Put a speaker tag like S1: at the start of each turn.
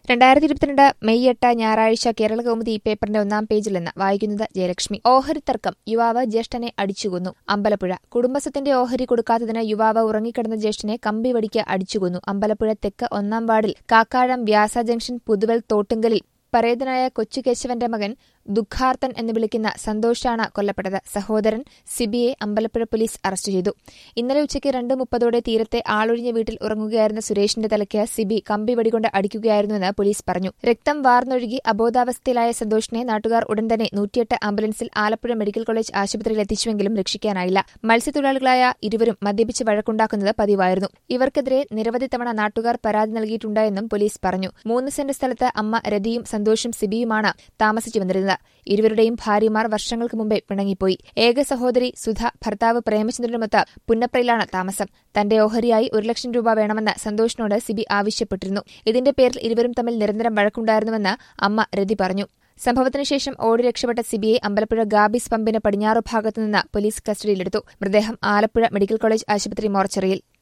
S1: രണ്ടായിരത്തി ഇരുപത്തിരണ്ട് മെയ് എട്ട് ഞായറാഴ്ച കേരള കൗമുദി ഈ പേപ്പറിന്റെ ഒന്നാം പേജിൽ നിന്ന് വായിക്കുന്നത് ജയലക്ഷ്മി ഓഹരി തർക്കം യുവാവ് ജ്യേഷ്ഠനെ അടിച്ചുകൊന്നു അമ്പലപ്പുഴ കുടുംബസ്വത്തിന്റെ ഓഹരി കൊടുക്കാത്തതിന് യുവാവ് ഉറങ്ങിക്കിടന്ന ജ്യേഷ്ഠനെ കമ്പി വടിക്ക് അടിച്ചുകൊന്നു അമ്പലപ്പുഴ തെക്ക് ഒന്നാം വാർഡിൽ കാക്കാഴം വ്യാസ ജംഗ്ഷൻ പുതുവൽ തോട്ടുങ്കലിൽ പരേതനായ കൊച്ചുകേശവന്റെ മകൻ ദുഃഖാർത്തൻ എന്ന് വിളിക്കുന്ന സന്തോഷാണ് കൊല്ലപ്പെട്ടത് സഹോദരൻ സിബിയെ അമ്പലപ്പുഴ പോലീസ് അറസ്റ്റ് ചെയ്തു ഇന്നലെ ഉച്ചയ്ക്ക് രണ്ട് മുപ്പതോടെ തീരത്തെ ആളൊഴിഞ്ഞ വീട്ടിൽ ഉറങ്ങുകയായിരുന്ന സുരേഷിന്റെ തലയ്ക്ക് സിബി കമ്പി വടികൊണ്ട് അടിക്കുകയായിരുന്നുവെന്ന് പോലീസ് പറഞ്ഞു രക്തം വാർന്നൊഴുകി അബോധാവസ്ഥയിലായ സന്തോഷിനെ നാട്ടുകാർ ഉടൻ തന്നെ നൂറ്റിയെട്ട് ആംബുലൻസിൽ ആലപ്പുഴ മെഡിക്കൽ കോളേജ് ആശുപത്രിയിൽ എത്തിച്ചുവെങ്കിലും രക്ഷിക്കാനായില്ല മത്സ്യത്തൊഴിലാളികളായ ഇരുവരും മദ്യപിച്ച് വഴക്കുണ്ടാക്കുന്നത് പതിവായിരുന്നു ഇവർക്കെതിരെ നിരവധി തവണ നാട്ടുകാർ പരാതി നൽകിയിട്ടുണ്ടെന്നും പോലീസ് പറഞ്ഞു മൂന്ന് സെന്റ് സ്ഥലത്ത് അമ്മ രതിയും സന്തോഷും സിബിയുമാണ് താമസിച്ചു വന്നിരുന്നത് ഇരുവരുടെയും ഭാര്യമാർ വർഷങ്ങൾക്ക് മുമ്പേ പിണങ്ങിപ്പോയി ഏക സഹോദരി സുധ ഭർത്താവ് പ്രേമചന്ദ്രനുമൊത്ത് പുന്നപ്രയിലാണ് താമസം തന്റെ ഓഹരിയായി ഒരു ലക്ഷം രൂപ വേണമെന്ന് സന്തോഷിനോട് സിബി ആവശ്യപ്പെട്ടിരുന്നു ഇതിന്റെ പേരിൽ ഇരുവരും തമ്മിൽ നിരന്തരം വഴക്കുണ്ടായിരുന്നുവെന്ന് അമ്മ രതി പറഞ്ഞു സംഭവത്തിന് ശേഷം ഓടി രക്ഷപ്പെട്ട സിബിയെ അമ്പലപ്പുഴ ഗാബിസ് പമ്പിന് പടിഞ്ഞാറു ഭാഗത്തുനിന്ന് പോലീസ് കസ്റ്റഡിയിലെടുത്തു മൃതദേഹം ആലപ്പുഴ മെഡിക്കൽ കോളേജ് ആശുപത്രി മോർച്ചറിയിൽ